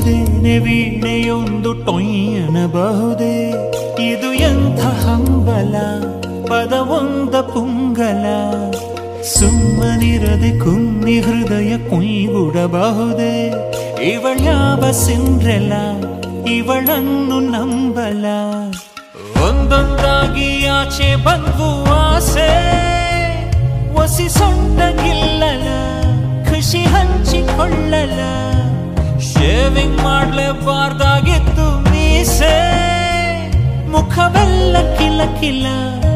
ಸುಮ್ಮದೇನೆ ವೀಣೆಯೊಂದು ಟೊಯ್ಯನಬಹುದೇ ಇದು ಎಂಥ ಹಂಬಲ ಪದವೊಂದ ಪುಂಗಲ ಸುಮ್ಮನಿರದೆ ಕುನ್ನಿ ಹೃದಯ ಕುಯ್ಗುಡಬಹುದೇ ಇವಳ್ಯಾವ ಸಿಂಡ್ರೆಲ ಇವಳನ್ನು ನಂಬಲ ಒಂದೊಂದಾಗಿ ಆಚೆ ಬಂದು ಆಸೆ ಒಸಿ ಸೊಂಟಗಿಲ್ಲಲ ಖುಷಿ ಹಂಚಿಕೊಳ್ಳಲ ಶೇವಿಂಗ್ ಮಾಡ್ಲೇಬಾರ್ದಾಗಿತ್ತು ಮೀಸೆ ಮುಖವೆಲ್ಲ ಕಿಲ ಕಿಲ